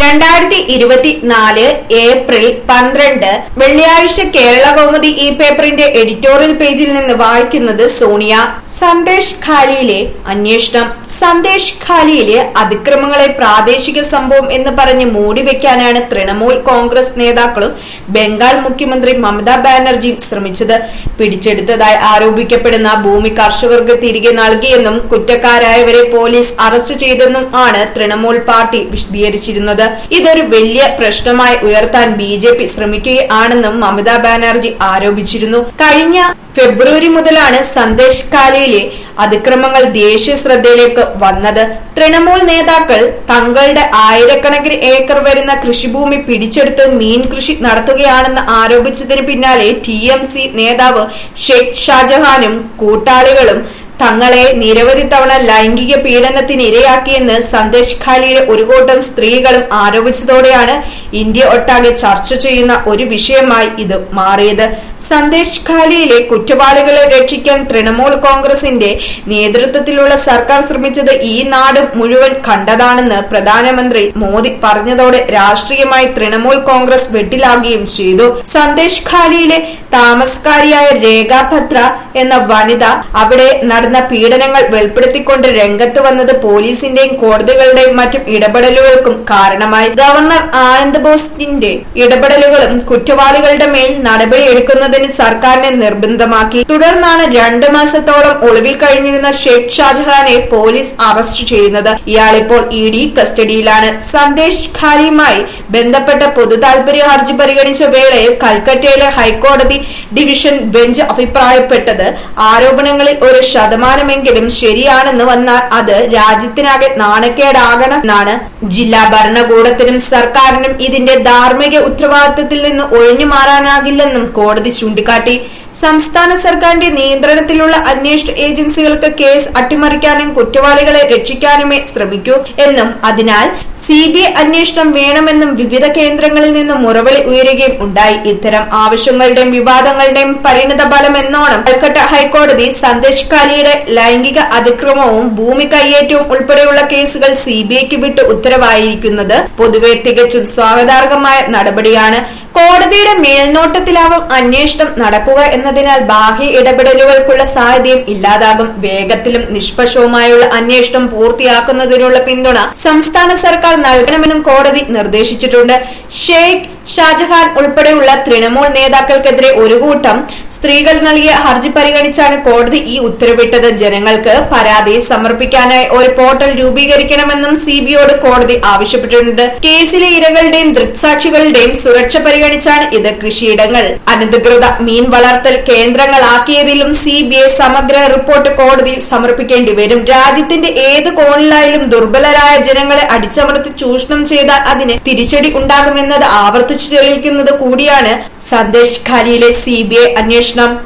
രണ്ടായിരത്തി ഇരുപത്തിനാല് ഏപ്രിൽ പന്ത്രണ്ട് വെള്ളിയാഴ്ച കേരള കൗമുദി ഈ പേപ്പറിന്റെ എഡിറ്റോറിയൽ പേജിൽ നിന്ന് വായിക്കുന്നത് സോണിയ സന്ദേശ് ഖാലിയിലെ അന്വേഷണം സന്ദേശ് ഖാലിയിലെ അതിക്രമങ്ങളെ പ്രാദേശിക സംഭവം എന്ന് പറഞ്ഞ് മൂടിവെക്കാനാണ് തൃണമൂൽ കോൺഗ്രസ് നേതാക്കളും ബംഗാൾ മുഖ്യമന്ത്രി മമതാ ബാനർജിയും ശ്രമിച്ചത് പിടിച്ചെടുത്തതായി ആരോപിക്കപ്പെടുന്ന ഭൂമി കർഷകർക്ക് തിരികെ നൽകിയെന്നും കുറ്റക്കാരായവരെ പോലീസ് അറസ്റ്റ് ചെയ്തെന്നും ആണ് തൃണമൂൽ പാർട്ടി വിശദീകരിച്ചിരുന്നത് ഇതൊരു വലിയ പ്രശ്നമായി ഉയർത്താൻ ബി ജെ പി ശ്രമിക്കുകയാണെന്നും മമതാ ബാനർജി ആരോപിച്ചിരുന്നു കഴിഞ്ഞ ഫെബ്രുവരി മുതലാണ് സന്ദേശ് കാലയിലെ അതിക്രമങ്ങൾ ദേശീയ ശ്രദ്ധയിലേക്ക് വന്നത് തൃണമൂൽ നേതാക്കൾ തങ്ങളുടെ ആയിരക്കണക്കിന് ഏക്കർ വരുന്ന കൃഷിഭൂമി പിടിച്ചെടുത്ത് മീൻ കൃഷി നടത്തുകയാണെന്ന് ആരോപിച്ചതിന് പിന്നാലെ ടി എം സി നേതാവ് ഷെയ്ഖ് ഷാജഹാനും കൂട്ടാളികളും തങ്ങളെ നിരവധി തവണ ലൈംഗിക പീഡനത്തിന് ഇരയാക്കിയെന്ന് സന്ദേശ് ഖാലിയിലെ ഒരു കൂട്ടം സ്ത്രീകളും ആരോപിച്ചതോടെയാണ് ഇന്ത്യ ഒട്ടാകെ ചർച്ച ചെയ്യുന്ന ഒരു വിഷയമായി ഇത് മാറിയത് സന്ദേശ് ഖാലിയിലെ കുറ്റവാളികളെ രക്ഷിക്കാൻ തൃണമൂൽ കോൺഗ്രസിന്റെ നേതൃത്വത്തിലുള്ള സർക്കാർ ശ്രമിച്ചത് ഈ നാട് മുഴുവൻ കണ്ടതാണെന്ന് പ്രധാനമന്ത്രി മോദി പറഞ്ഞതോടെ രാഷ്ട്രീയമായി തൃണമൂൽ കോൺഗ്രസ് വെട്ടിലാകുകയും ചെയ്തു സന്ദേശ് ഖാലിയിലെ താമസക്കാരിയായ രേഖ ഭദ്ര എന്ന വനിത അവിടെ നടന്ന പീഡനങ്ങൾ വെളിപ്പെടുത്തിക്കൊണ്ട് രംഗത്ത് വന്നത് പോലീസിന്റെയും കോടതികളുടെയും മറ്റും ഇടപെടലുകൾക്കും കാരണമായി ഗവർണർ ആനന്ദ് ബോസിന്റെ ഇടപെടലുകളും കുറ്റവാളികളുടെ മേൽ നടപടി എടുക്കുന്നതിന് സർക്കാരിനെ നിർബന്ധമാക്കി തുടർന്നാണ് രണ്ടു മാസത്തോളം ഒളിവിൽ കഴിഞ്ഞിരുന്ന ഷെയ്ഖ് ഷാജഹാനെ പോലീസ് അറസ്റ്റ് ചെയ്യുന്നത് ഇയാളിപ്പോൾ ഇ ഡി കസ്റ്റഡിയിലാണ് സന്ദേശ് ഖാലിയുമായി ബന്ധപ്പെട്ട പൊതു താൽപര്യ ഹർജി പരിഗണിച്ച വേളയിൽ കൽക്കട്ടയിലെ ഹൈക്കോടതി ഡിവിഷൻ ബെഞ്ച് അഭിപ്രായപ്പെട്ടത് ആരോപണങ്ങളിൽ ഒരു ശതമാനമെങ്കിലും ശരിയാണെന്ന് വന്നാൽ അത് രാജ്യത്തിനാകെ നാണക്കേടാകണമെന്നാണ് ജില്ലാ ഭരണകൂടത്തിനും സർക്കാരിനും ഇതിന്റെ ധാർമ്മിക ഉത്തരവാദിത്തത്തിൽ നിന്ന് ഒഴിഞ്ഞു മാറാനാകില്ലെന്നും കോടതി ചൂണ്ടിക്കാട്ടി സംസ്ഥാന സർക്കാരിന്റെ നിയന്ത്രണത്തിലുള്ള അന്വേഷണ ഏജൻസികൾക്ക് കേസ് അട്ടിമറിക്കാനും കുറ്റവാളികളെ രക്ഷിക്കാനുമേ ശ്രമിക്കൂ എന്നും അതിനാൽ സി ബി ഐ അന്വേഷണം വേണമെന്നും വിവിധ കേന്ദ്രങ്ങളിൽ നിന്ന് മുറവിളി ഉയരുകയും ഉണ്ടായി ഇത്തരം ആവശ്യങ്ങളുടെയും വിവാദങ്ങളുടെയും പരിണിത ഫലം എന്നോണം കൽക്കട്ട ഹൈക്കോടതി സന്ദേശ് കാലിയുടെ ലൈംഗിക അതിക്രമവും ഭൂമി കയ്യേറ്റവും ഉൾപ്പെടെയുള്ള കേസുകൾ സി ബി ഐക്ക് വിട്ട് ഉത്തരവായിരിക്കുന്നത് പൊതുവെ തികച്ചും സ്വാഗതാർഹമായ നടപടിയാണ് കോടതിയുടെ മേൽനോട്ടത്തിലാവും അന്വേഷണം നടക്കുക എന്നതിനാൽ ബാഹ്യ ഇടപെടലുകൾക്കുള്ള സാധ്യതയും ഇല്ലാതാകും വേഗത്തിലും നിഷ്പക്ഷവുമായുള്ള അന്വേഷണം പൂർത്തിയാക്കുന്നതിനുള്ള പിന്തുണ സംസ്ഥാന സർക്കാർ നൽകണമെന്നും കോടതി നിർദ്ദേശിച്ചിട്ടുണ്ട് ഷെയ്ഖ് ഷാജഹാൻ ഉൾപ്പെടെയുള്ള തൃണമൂൽ നേതാക്കൾക്കെതിരെ ഒരു കൂട്ടം സ്ത്രീകൾ നൽകിയ ഹർജി പരിഗണിച്ചാണ് കോടതി ഈ ഉത്തരവിട്ടത് ജനങ്ങൾക്ക് പരാതി സമർപ്പിക്കാനായി ഒരു പോർട്ടൽ രൂപീകരിക്കണമെന്നും സിബിയോട് കോടതി ആവശ്യപ്പെട്ടിട്ടുണ്ട് കേസിലെ ഇരകളുടെയും ദൃക്സാക്ഷികളുടെയും സുരക്ഷ പരിഗണിച്ചാണ് ഇത് കൃഷിയിടങ്ങൾ അനധികൃത മീൻ വളർത്തൽ കേന്ദ്രങ്ങളാക്കിയതിലും സി ബി ഐ സമഗ്ര റിപ്പോർട്ട് കോടതിയിൽ സമർപ്പിക്കേണ്ടി വരും രാജ്യത്തിന്റെ ഏത് കോണിലായാലും ദുർബലരായ ജനങ്ങളെ അടിച്ചമർത്തി ചൂഷണം ചെയ്താൽ അതിന് തിരിച്ചടി ഉണ്ടാകുമെന്നത് ആവർത്തിച്ചു തെളിയിക്കുന്നത് കൂടിയാണ് സന്ദേശ് ഖാലിയിലെ സി അന്വേഷണം